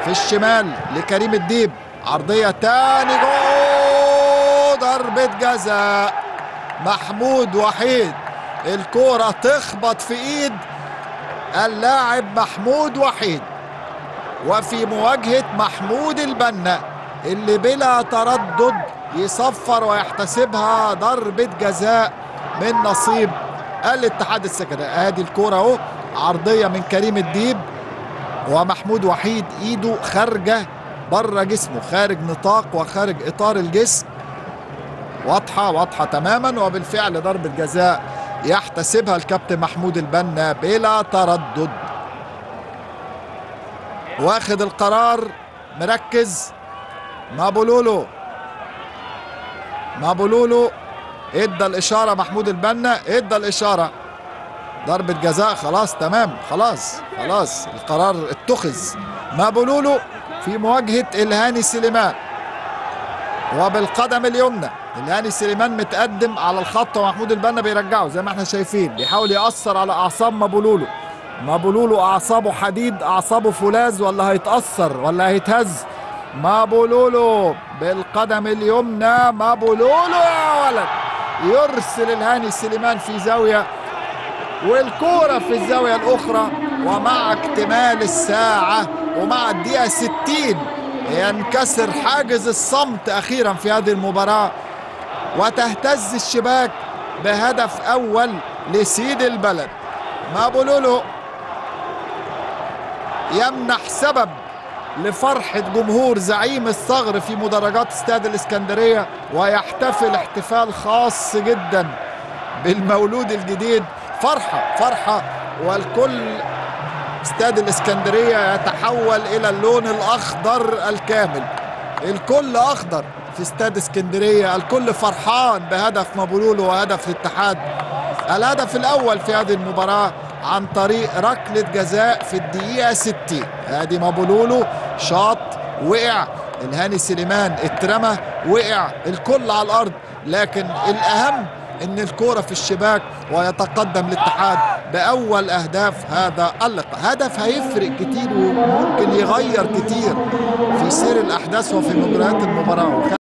في الشمال لكريم الديب عرضية تاني جول ضربة جزاء محمود وحيد الكورة تخبط في ايد اللاعب محمود وحيد وفي مواجهة محمود البنا اللي بلا تردد يصفر ويحتسبها ضربة جزاء من نصيب الاتحاد السكندري ادي الكورة اهو عرضية من كريم الديب ومحمود وحيد ايده خارجة بره جسمه خارج نطاق وخارج اطار الجسم واضحة واضحة تماما وبالفعل ضربة جزاء يحتسبها الكابتن محمود البنا بلا تردد واخد القرار مركز مابولولو مابولولو ادى الاشاره محمود البنا ادى الاشاره ضربه جزاء خلاص تمام خلاص خلاص القرار اتخذ مابولولو في مواجهه الهاني سليمان وبالقدم اليمنى الهاني سليمان متقدم على الخط ومحمود البنا بيرجعه زي ما احنا شايفين بيحاول ياثر على اعصاب مابولولو مابولولو اعصابه حديد اعصابه فولاذ ولا هيتاثر ولا هيتهز مابولولو بالقدم اليمنى مابولولو يا ولد يرسل الهاني سليمان في زاويه والكوره في الزاويه الاخرى ومع اكتمال الساعه ومع الدقيقه 60 ينكسر حاجز الصمت اخيرا في هذه المباراه وتهتز الشباك بهدف اول لسيد البلد مابولولو يمنح سبب لفرحة جمهور زعيم الثغر في مدرجات استاد الإسكندرية ويحتفل احتفال خاص جدا بالمولود الجديد فرحة فرحة والكل استاد الإسكندرية يتحول إلى اللون الأخضر الكامل الكل أخضر في استاد اسكندرية الكل فرحان بهدف مبولولو وهدف الاتحاد الهدف الأول في هذه المباراة عن طريق ركلة جزاء في الدقيقة 60 ادي مابولولو شاط وقع الهاني سليمان اترمى وقع الكل على الارض لكن الاهم ان الكوره في الشباك ويتقدم الاتحاد باول اهداف هذا اللقاء هدف هيفرق كتير وممكن يغير كتير في سير الاحداث وفي مجريات المباراه